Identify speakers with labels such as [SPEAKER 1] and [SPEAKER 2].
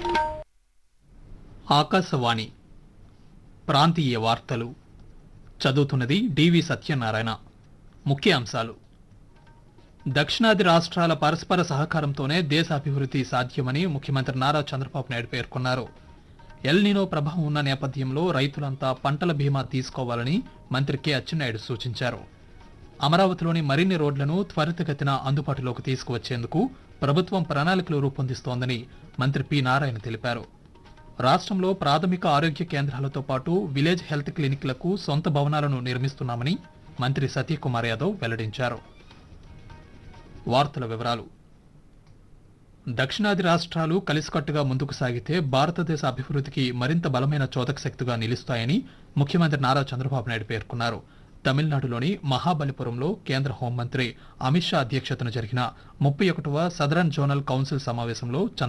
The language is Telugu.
[SPEAKER 1] ఆకాశవాణి ప్రాంతీయ వార్తలు చదువుతున్నది డివి సత్యనారాయణ ముఖ్య అంశాలు దక్షిణాది రాష్ట్రాల పరస్పర సహకారంతోనే దేశ అభివృద్ధి సాధ్యమని ముఖ్యమంత్రి నారా చంద్రబాబు నాయుడు పేర్కొన్నారు ఎల్నినో ప్రభావం ఉన్న నేపథ్యంలో రైతులంతా పంటల బీమా తీసుకోవాలని మంత్రి కె అచ్చెన్నాయుడు సూచించారు అమరావతిలోని మరిన్ని రోడ్లను త్వరితగతిన అందుబాటులోకి తీసుకువచ్చేందుకు ప్రభుత్వం ప్రణాళికలు రూపొందిస్తోందని మంత్రి పి నారాయణ తెలిపారు రాష్ట్రంలో ప్రాథమిక ఆరోగ్య కేంద్రాలతో పాటు విలేజ్ హెల్త్ క్లినిక్లకు సొంత భవనాలను నిర్మిస్తున్నామని మంత్రి సతీకుమార్ యాదవ్ వెల్లడించారు వార్తల వివరాలు దక్షిణాది రాష్ట్రాలు కలిసికట్టుగా ముందుకు సాగితే భారతదేశ అభివృద్ధికి మరింత బలమైన చోదక శక్తిగా నిలుస్తాయని ముఖ్యమంత్రి నారా చంద్రబాబు నాయుడు పేర్కొన్నారు తమిళనాడులోని మహాబలిపురంలో కేంద్ర హోంమంత్రి అమిత్ షా అధ్యక్షతన జరిగిన ముప్పై ఒకటవ సదరన్ జోనల్ కౌన్సిల్ సమావేశంలో చంద్ర